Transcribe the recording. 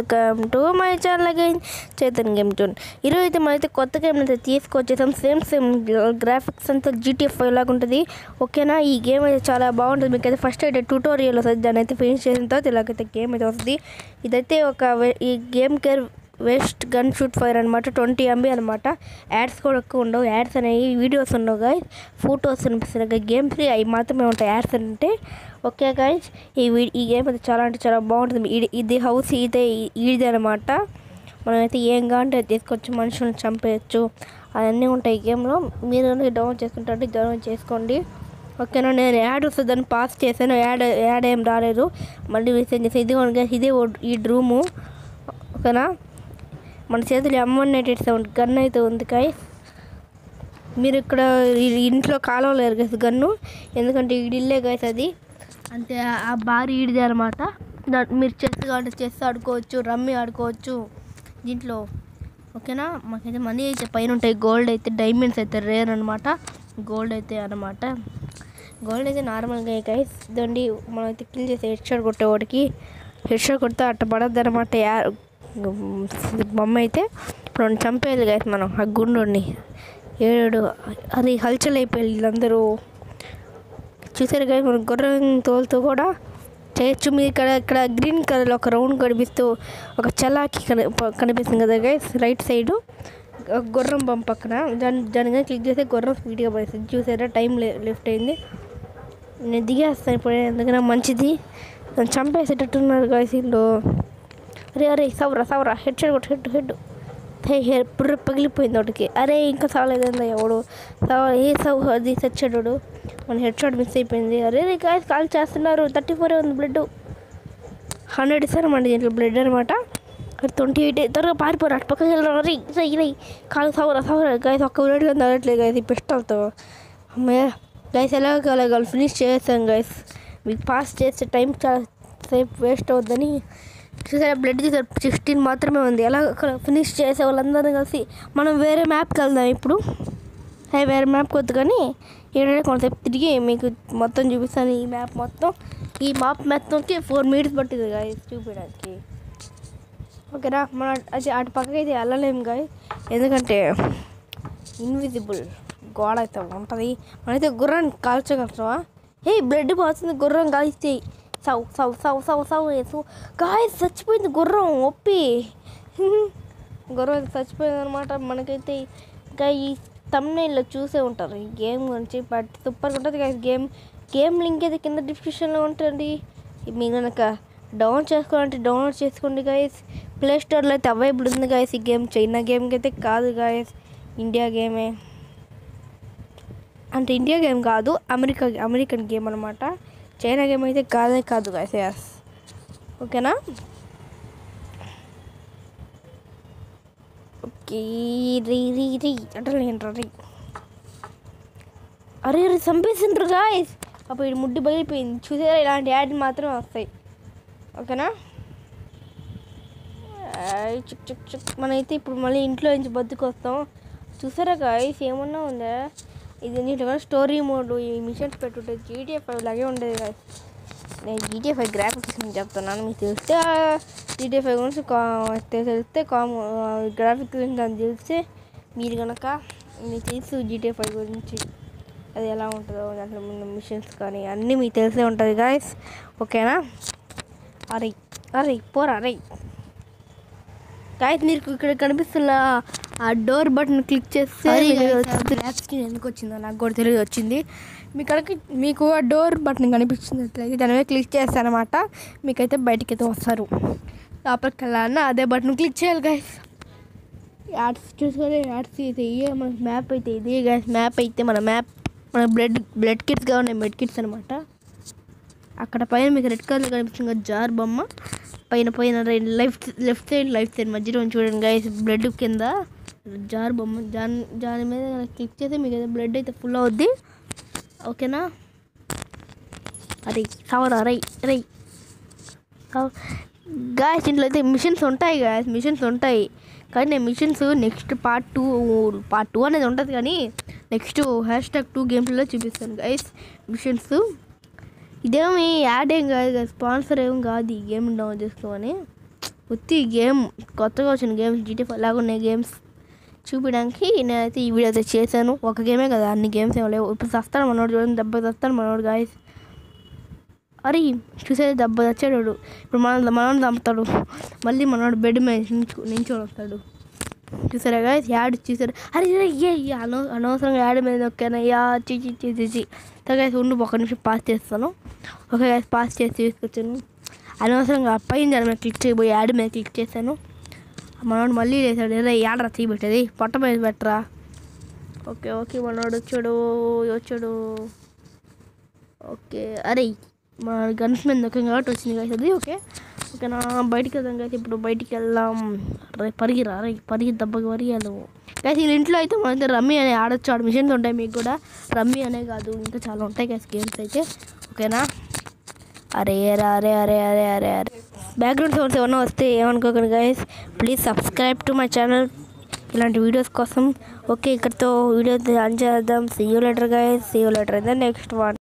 Welcome to my channel again Chaitan game zone ఈరోజు అయితే మనమైతే కొత్త గేమ్ అయితే తీసుకొచ్చేసాం సేమ్ సేమ్ గ్రాఫిక్స్ అంతా జీటీఎఫ్ లాగా ఉంటుంది ఓకేనా ఈ గేమ్ అయితే చాలా బాగుంటుంది మీకు అయితే ఫస్ట్ అయితే ట్యూటోరియల్ వస్తుంది దాన్ని అయితే ఫినిష్ చేసిన తర్వాత ఇలాగైతే గేమ్ అయితే వస్తుంది ఇదైతే ఒక వే- ఈ game care waste gun shoot fire అనమాట ట్వంటీ ఎంబీ అనమాట యాడ్స్ కూడా ఎక్కువ ఉండవు యాడ్స్ అనేవి వీడియోస్ ఉండవు గాయస్ ఫొటోస్ అనిపిస్తున్నాయి గేమ్ ఫ్రీ అవి మాత్రమే ఉంటాయి యాడ్స్ అంటే ఓకే గాయస్ ఈ వీ ఈ గేమ్ అయితే చాలా అంటే చాలా బాగుంటుంది ఇది ఇది హౌస్ ఇదే ఈడిది అనమాట మనమైతే ఏం కావాలంటే అది తీసుకొచ్చి మనుషులను చంపేయచ్చు అవన్నీ ఉంటాయి ఈ గేమ్లో మీరు డౌన్లోడ్ చేసుకుంటే డౌన్లోడ్ చేసుకోండి ఓకేనా నేను యాడ్ వస్తుందని పాస్ చేశాను యాడ్ యాడ్ ఏం రాలేదు మళ్ళీ రీసెంట్ చేసి ఇది ఇదే ఓ- ఈ రూము ఓకేనా మన చేతులు ఎమ్మన్నెట్ సౌండ్ గన్ అయితే ఉంది కాయ్ మీరు ఇక్కడ ఈ ఇంట్లో కాలవలేరు కదా గన్ను ఎందుకంటే ఈడిల్లే గైస్ అది అంతే ఆ- ఆ బారి ఈడిదే అనమాట మీరు చెస్ కావాలంటే చెస్ ఆడుకోవచ్చు రమ్మి ఆడుకోవచ్చు దీంట్లో ఓకేనా మాకైతే మనీ అయితే పైన ఉంటాయి గోల్డ్ అయితే డైమండ్స్ అయితే రేర్ అనమాట గోల్డ్ అయితే అనమాట గోల్డ్ అయితే నార్మల్గా గైస్ ఇదండి మనం అయితే కిల్ చేసి హెడ్ షాట్ కొట్టేవాడికి హెడ్ షాట్ కొడితే అట్ట పడద్దు అనమాట యా బొమ్మ అయితే ఇప్పుడు వాడిని చంపేయాలి గైస్ మనం ఆ గుండుని ఏడు అది హల్చల్ అయిపోయి వీళ్ళందరూ చూసారు కదా మన గుర్రం తోలుతూ కూడా చేయొచ్చు మీరు ఇక్కడ ఇక్కడ గ్రీన్ కలర్ ఒక రౌండ్ కనిపిస్తూ ఒక చలాకి కని కనిపిస్తుంది కదా గైస్ రైట్ సైడ్ గుర్రం బొమ్మ పక్కన దాని దానిగా క్లిక్ చేస్తే గుర్రం స్పీడ్గా పడుతుంది చూసారా టైం లెఫ్ట్ అయింది నేను దిగేస్తాను ఇప్పుడు ఎందుకన్నా మంచిది నన్ను చంపేసేటట్టున్నారు గైస్ వీళ్ళు అరే అరే సవరా సవరా హెడ్ షాట్ కొట్టు హెడ్ హెడ్ హే హే బుర్ర పగిలిపోయింది ఒకటికి అరే ఇంకా సావలేదందా ఎవడు సావ ఏ సవ్ అది చచ్చాడు మన హెడ్ షాట్ మిస్ అయిపోయింది అరే రే గాయస్ కాల్ చేస్తున్నారు థర్టీ ఫోర్ ఉంది బ్లడ్ హండ్రెడ్ ఇస్తారన్నమాట దీంట్లో బ్లడ్ అనమాట ట్వంటీ ఎయిట్ త్వరగా పారిపోరు అటు పక్కకి వెళ్ళరు రై రై రై కాలు సవరా సవరా గాయస్ ఒక్క బ్లడ్ కానీ తగ్గట్లేదు గాయస్ ఈ పిస్టల్తో అమ్మయ్య గైస్ ఎలా కావాలి ఫినిష్ చేస్తాం గైస్ మీకు పాస్ చేస్తే టైం చాలా సేపు వేస్ట్ అవుద్దని చూసారా బ్లడ్ చూసారు సిక్స్టీన్ మాత్రమే ఉంది ఎలా ఫినిష్ చేసే వాళ్ళందరూ కలిసి మనం వేరే మ్యాప్కి వెళ్దాం ఇప్పుడు హే వేరే మ్యాప్కి వద్దు కానీ ఏంటంటే కొంతసేపు తిరిగి మీకు మొత్తం చూపిస్తాను ఈ మ్యాప్ మొత్తం ఈ మ్యాప్ మొత్తంకి ఫోర్ మినిట్స్ పట్టింది గాయ చూపించడానికి ఓకేనా మన అది అటు పక్కకి అయితే వెళ్ళలేము గాయ ఎందుకంటే ఇన్విజిబుల్ గోడ అయితే ఉంటుంది మనైతే గుర్రాన్ని కాల్చగలుగుతామా ఏ బ్లడ్ పోతుంది గుర్రం కాలిస్తే సౌ సౌ సౌ సౌ సౌ సౌ గాయ చచ్చిపోయింది గుర్రం ఒప్పి గుర్రం అయితే చచ్చిపోయింది అనమాట మనకైతే ఇంకా ఈ తమ్నైల్లో చూసే ఉంటారు ఈ గేమ్ గురించి బట్ సూపర్గా ఉంటుంది గాయ గేమ్ గేమ్ లింక్ అయితే కింద డిస్క్రిప్షన్లో ఉంటుంది మీ కనుక డౌన్లోడ్ చేసుకోవాలంటే డౌన్లోడ్ చేసుకోండి గాయస్ ప్లే స్టోర్లో అయితే అవైలబుల్ ఉంది గాయస్ ఈ గేమ్ చైనా గేమ్కి అయితే కాదు గాయస్ ఇండియా గేమే అంటే ఇండియా గేమ్ కాదు అమెరికా అమెరికన్ గేమ్ అనమాట చైనా గేమ్ అయితే కాదే కాదు గాయస్ ఎస్ ఓకేనా ఓకే రీ రీ రీ అంటే రీ అరే అరే చంపేసిండ్రు గాయస్ అప్పుడు ఇది ముడ్డి బగిలిపోయింది చూసారా ఇలాంటి యాడ్ మాత్రం వస్తాయి ఓకేనా ఆయ్ చుక్ చుక్ చుక్ మనైతే ఇప్పుడు మళ్ళీ ఇంట్లో నుంచి బతుకొస్తాం చూసారా గాయస్ ఏమన్నా ఉందా ఇది నీట్గా స్టోరీ మోడ్ ఈ మిషన్స్ పెట్టుంటే జీటీఎఫ్ లాగే ఉండేది గాయస్ నేను జీటీఎఫ్ గ్రాఫిక్స్ గురించి చెప్తున్నాను మీకు తెలిస్తే జీటీఎఫ్ గురించి కా- తెలిస్తే కామ్ గ్రాఫిక్స్ గురించి దాన్ని తెలిస్తే మీరు కనుక మీకు తెలుసు జీటీఎఫ్ గురించి అది ఎలా ఉంటుందో దాంట్లో ఉన్న మిషన్స్ కానీ అన్నీ మీకు తెలిసే ఉంటుంది గాయస్ ఓకేనా అరే అరే పోరా అరే గాయస్ మీకు ఇక్కడ కనిపిస్తున్న ఆ డోర్ బటన్ క్లిక్ చేస్తే గ్రాప్ స్క్రీన్ ఎందుకు వచ్చిందో నాకు కూడా తెలియదు వచ్చింది మీకు అక్కడికి మీకు ఆ డోర్ బటన్ కనిపించినట్లయితే దాని మీద క్లిక్ చేస్తారనమాట మీకైతే బయటికి అయితే వస్తారు లోపలికి వెళ్ళాలన్నా అదే బటన్ క్లిక్ చేయాలి గాయస్ యాడ్స్ చూసుకొని యాడ్స్ అయితే ఇదే మన మ్యాప్ అయితే ఇదే గాయస్ మ్యాప్ అయితే మన మ్యాప్ మన బ్లడ్ బ్లడ్ కిట్స్గా ఉన్నాయి మెడ్ కిట్స్ అనమాట అక్కడ పైన మీకు రెడ్ కలర్ కనిపిస్తుంది కదా జార్ బొమ్మ పైన పైన left left side left side మధ్యలో ఉంచి చూడండి గైస్ బ్లడ్ కింద జార్ బొమ్మ దాని దాని మీద క్లిక్ చేస్తే మీకు అయితే బ్లడ్ అయితే ఫుల్ అవుద్ది ఓకేనా అరే సవరా రై రై గాయస్ ఇంట్లో అయితే మిషన్స్ ఉంటాయి గాయస్ మిషన్స్ ఉంటాయి కానీ నేను missions next part two part two అనేది ఉంటుంది కానీ నెక్స్ట్ హ్యాష్ ట్యాగ్ టూ గేమ్స్లో చూపిస్తాను గైస్ మిషన్స్ ఇదేమి యాడ్ ఏం కాదు కదా స్పాన్సర్ ఏం కాదు ఈ గేమ్ డౌన్ చేసుకోమని ఉత్తి గేమ్ కొత్తగా వచ్చిన గేమ్స్ జీటీ లాగా ఉన్నాయి గేమ్స్ చూపించడానికి నేనైతే ఈ వీడియో అయితే చేశాను ఒక గేమే కదా అన్ని గేమ్స్ ఏమో లేవు ఇప్పుడు వస్తాడు మనోడు చూడండి దెబ్బ వస్తాడు మనోడు గాయస్ అరే చూసేది దెబ్బ తెచ్చాడు వాడు. ఇప్పుడు మన మనోడు చంపుతాడు మళ్ళీ మనోడు బెడ్ మీద నించు నించొని వస్తాడు చూసారా గాయస్ యాడ్ చూసారు అరే అరే, ఏ ఏ, అనవ అనవసరంగా యాడ్ మీద నొక్కాను యా చిచి చిచి సో గైస్ ఉండి ఒక నిమిషం పాస్ చేస్తాను ఓకే గైస్ పాస్ చేసి తీసుకొచ్చాను అనవసరంగా పైన దాని మీద క్లిక్ చేయబోయి యాడ్ మీద క్లిక్ చేశాను మనోడు మళ్ళీ లేచాడు ఏదో యాడరా తీయబెట్టేది పొట్ట మీద పెట్టరా ఓకే ఓకే మనోడు వచ్చాడు వచ్చాడు ఓకే అరే మా గన్స్ మీద నొక్కాం కాబట్టి వచ్చింది కదా అది ఓకే ఓకేనా బయటికి వెళ్దాం కదా ఇప్పుడు బయటికి వెళ్దాం రే పరిగిరా రే పరిగి దెబ్బకి పరిగాను కానీ వీళ్ళ ఇంట్లో అయితే మనైతే రమ్మీ అనే ఆడొచ్చు ఆడ మిషన్స్ ఉంటాయి మీకు కూడా రమ్మీ అనే కాదు ఇంకా చాలా ఉంటాయి కదా గేమ్స్ అయితే ఓకేనా అరే రా అరే అరే అరే అరే అరే బ్యాక్గ్రౌండ్ సౌండ్స్ ఏమన్నా వస్తే ఏమనుకోకండి guys please subscribe to my channel ఇలాంటి వీడియోస్ కోసం ఓకే ఇక్కడితో వీడియో అంచేద్దాం see you later guys see you later the next one